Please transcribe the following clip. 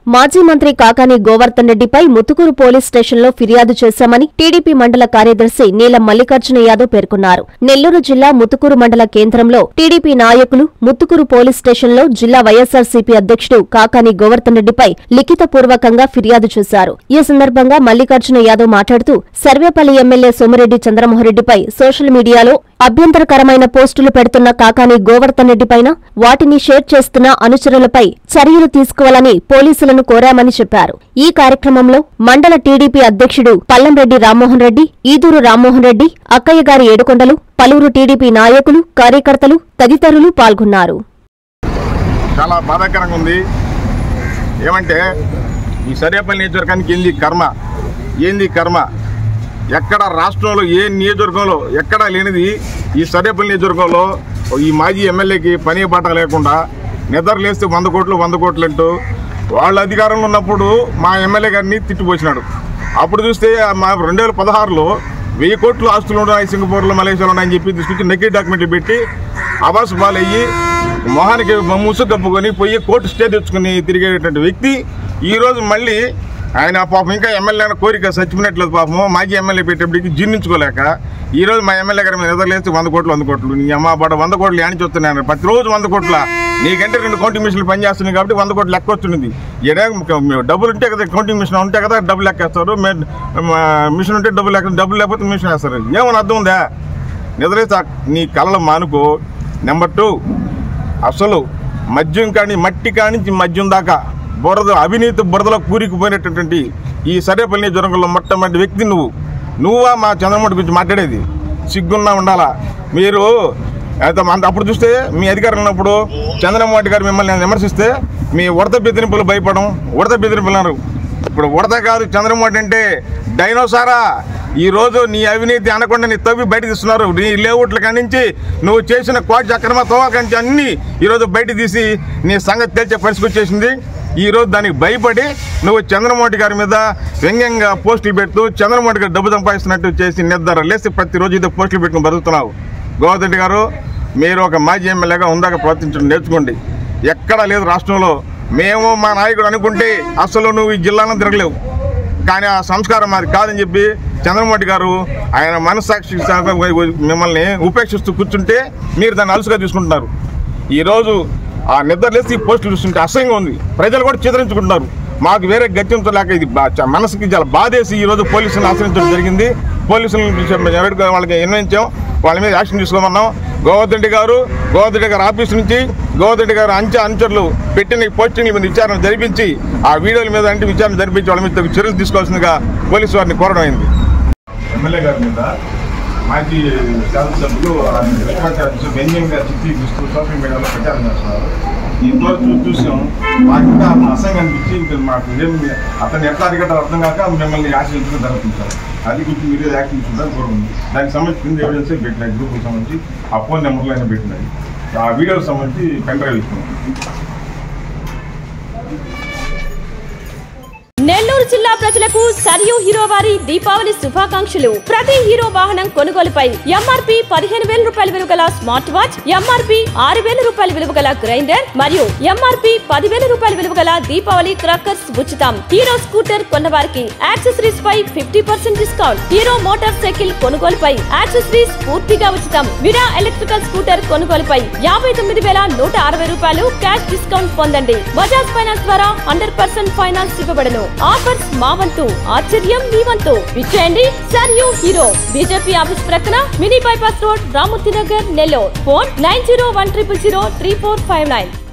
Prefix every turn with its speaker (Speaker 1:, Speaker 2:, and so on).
Speaker 1: మాజీ మంత్రి కాకాని గోవర్ధన్ రెడ్డిపై ముతుకూరు పోలీస్ స్టేషన్లో ఫిర్యాదు చేశామని టీడీపీ మండల కార్యదర్శి నీలం మల్లికార్జున యాదవ్ పేర్కొన్నారు నెల్లూరు జిల్లా ముతుకూరు మండల కేంద్రంలో టీడీపీ నాయకులు ముత్తుకూరు పోలీస్ స్టేషన్లో జిల్లా వైఎస్సార్సీపీ అధ్యక్షుడు కాకాని గోవర్ధన్ రెడ్డిపై లిఖితపూర్వకంగా ఫిర్యాదు చేశారు ఈ సందర్భంగా మల్లికార్జున యాదవ్ మాట్లాడుతూ సర్వేపల్లి ఎమ్మెల్యే సోమిరెడ్డి చంద్రమోహన్రెడ్డిపై సోషల్ మీడియాలో అభ్యంతరకరమైన పోస్టులు పెడుతున్న కాకాని గోవర్ధన్ రెడ్డిపైన వాటిని షేర్ చేస్తున్న అనుచరులపై చర్యలు తీసుకోవాలని పోలీసులను కోరామని చెప్పారు ఈ కార్యక్రమంలో మండల టీడీపీ అధ్యక్షుడు పల్లంరెడ్డి రామ్మోహన్ రెడ్డి ఈదూరు రామ్మోహన్ రెడ్డి అక్కయ్య గారి ఏడుకొండలు పలువురు టీడీపీ నాయకులు కార్యకర్తలు తదితరులు పాల్గొన్నారు
Speaker 2: చాలా బాధాకరంగా ఉంది ఏమంటే ఈ సర్వేపల్లి నియోజకవర్గానికి ఏంది కర్మ ఏంది కర్మ ఎక్కడ రాష్ట్రంలో ఏ నియోజకవర్గంలో ఎక్కడా లేనిది ఈ సర్వేపల్లి నియోజకవర్గంలో ఈ మాజీ ఎమ్మెల్యేకి పని బాట లేకుండా నిద్ర లేస్తే వంద కోట్లు వంద కోట్లు అంటూ వాళ్ళ అధికారంలో ఉన్నప్పుడు మా ఎమ్మెల్యే గారిని తిట్టిపోసినాడు అప్పుడు చూస్తే మా రెండు వేల పదహారులో వెయ్యి కోట్లు ఆస్తులు ఉన్నాయి సింగపూర్లో మలేషియాలో ఉన్నాయని చెప్పి తీసుకొచ్చి నెగిటివ్ డాక్యుమెంట్లు పెట్టి ఆవాస్ పాలయ్యి మొహానికి ముసుగు కప్పుకొని పోయి కోర్టు స్టే తెచ్చుకుని తిరిగేటువంటి వ్యక్తి ఈ రోజు మళ్ళీ ఆయన పాపం ఇంకా ఎమ్మెల్యే కోరిక చచ్చిపోయినట్లేదు పాపం మాజీ ఎమ్మెల్యే పెట్టేప్పటికి జీర్ణించుకోలేక ఈ రోజు మా ఎమ్మెల్యే గారి మీద నిద్రలేస్తే వంద కోట్లు వంద కోట్లు నీ అమ్మ పడ వంద కోట్లు యాని చూస్తున్నాను ప్రతిరోజు వంద కోట్ల నీకంటే రెండు కౌంటింగ్ మిషన్లు పనిచేస్తున్నాయి కాబట్టి వంద కోట్లు లెక్క వస్తుంది ఏడా డబ్బులు ఉంటే కదా కౌంటింగ్ మిషన్ ఉంటే కదా డబ్బులు లెక్కేస్తారు మే- మా మిషన్ ఉంటే డబ్బులు లెక్క డబ్బులు లేకపోతే మిషన్ వేస్తారు ఏమని అర్థం ఉందా నిద్రలేస్తే ఆ- నీ కళలు మానుకో నెంబర్ టూ అసలు మద్యం కాని మట్టి కానించి మద్యం దాకా బురద అవినీతి బురదలో కూరికిపోయినటువంటి ఈ సరేపల్లి జ్వరంలో మొట్టమొదటి వ్యక్తి నువ్వు నువ్వా మా చంద్రమూడి గురించి మాట్లాడేది సిగ్గున్నా ఉండాలా మీరు అయితే మన- అప్పుడు చూస్తే మీ అధికారం ఉన్నప్పుడు చంద్రమోహన్ గారు మిమ్మల్ని విమర్శిస్తే మీ ఉడత బెదిరింపులు భయపడడం ఉడత బెదిరింపులు అన్నారు ఇప్పుడు ఉడత కాదు చంద్రమోహన్ అంటే డైనోసారా ఈ రోజు నీ అవినీతి అనకుండా నీ తవ్వి బయట తీస్తున్నారు నీ లేఅవుట్ల కాడి నుంచి నువ్వు చేసిన కోటి అక్రమ తవ్వకాల నుంచి అన్ని ఈరోజు బయట తీసి నీ సంగతి తెలిసే పరిస్థితి వచ్చేసింది ఈ రోజు దానికి భయపడి నువ్వు చంద్రమోహన్ గారి మీద వ్యంగ్యంగా పోస్టులు పెడుతూ చంద్రమోహన్ గారు డబ్బు సంపాదిస్తున్నట్టు చేసి నిద్ర లేసి ప్రతిరోజు ఇదే పోస్టులు పెట్టుకుని బతుకుతున్నావు గోవర్ధన్ గారు మీరు ఒక మాజీ ఎమ్మెల్యేగా ఉందాక ప్రవర్తించడం నేర్చుకోండి ఎక్కడా లేదు రాష్ట్రంలో మేము మా నాయకుడు అనుకుంటే అసలు నువ్వు ఈ జిల్లాలో తిరగలేవు కానీ ఆ సంస్కారం మాది కాదని చెప్పి చంద్రమోహన్ గారు ఆయన మనస్సాక్షి మిమ్మల్ని ఉపేక్షిస్తూ కూర్చుంటే మీరు దాన్ని అలుసుగా తీసుకుంటున్నారు ఈరోజు ఆ నిద్ర లేసి పోస్టులు చూస్తుంటే అసహ్యంగా ఉంది ప్రజలు కూడా చిత్రించుకుంటున్నారు మాకు వేరే గత్యంతో లేక ఇది బా- చ- మనసుకి చాలా బాధేసి ఈరోజు పోలీసులను ఆశ్రయించడం జరిగింది పోలీసులను పిలిచి ఎవరికి వాళ్ళకి నిర్ణయించాం వాళ్ళ మీద యాక్షన్ తీసుకోమన్నాం గోవర్ధన్ రెడ్డి గారు గోవర్ధన్ రెడ్డి గారు ఆఫీస్ నుంచి గోవర్ధన్ రెడ్డి గారు అంచె అనుచరులు పెట్టిన ఈ పోస్టింగ్ల మీద విచారణ జరిపించి ఆ వీడియోల మీద అంటే విచారణ జరిపించి వాళ్ళ మీద తగు చర్యలు తీసుకోవాల్సిందిగా పోలీసు వారిని కోరడం అయింది ఎమ్మెల్యే గారి మీద మాజీ శాసనసభ్యులు ప్రచారం వ్యంగ్యంగా చిత్రీకరిస్తూ సోషల్ మీడియాలో ప్రచారం చేస్తున్నారు ఈ రోజు చూ- చూసాం మాకు ఇంకా అసహ్యం అనిపించి ఇంకా మాకు ఏం అతను ఎట్లా అడిగట్టాలో అర్థం కాక మిమ్మల్ని ఆశ్రయించడం జరుగుతుంది సార్ అది గురించి మీరు యాక్షన్ తీసుకుంటారు కోరుకుంది దానికి సంబంధించి ఎవిడెన్స్ పెట్టినాయి గ్రూప్కి సంబంధించి ఆ ఫోన్ నెంబర్లు అయినా పెట్టినాయి ఆ వీడియోకి సంబంధించి పెన్ డ్రైవ్ ఇస్తున్నాం
Speaker 3: నెల్లూరు జిల్లా ప్రజలకు సరియు హీరో వారి దీపావళి శుభాకాంక్షలు ప్రతి హీరో వాహనం కొనుగోలుపై ఎంఆర్పి పదిహేను వేల రూపాయల విలువ గల స్మార్ట్ వాచ్ ఎంఆర్పి ఆరు వేల రూపాయల విలువ గల గ్రైండర్ మరియు ఎంఆర్పి పదివేల రూపాయల విలువ గల దీపావళి క్రాకర్స్ ఉచితం హీరో స్కూటర్ కొన్న వారికి యాక్సెసరీస్ పై fifty percent discount Hero motorcycle కొనుగోలుపై యాక్సెసరీస్ పూర్తిగా ఉచితం విరా ఎలక్ట్రికల్ స్కూటర్ కొనుగోలుపై యాభై తొమ్మిది వేల నూట అరవై రూపాయలు క్యాష్ డిస్కౌంట్ పొందండి బజాజ్ ఫైనాన్స్ ద్వారా హండ్రెడ్ పర్సెంట్ ఫైనాన్స్ ఇవ్వబడను ఆఫర్స్ మా వంతు ఆశ్చర్యం మీ వంతు విచ్చేయండి sir you Hero BJP office ప్రక్కన mini bypass road Ramurthy Nagar Nellore phone nine zero one triple zero three four five nine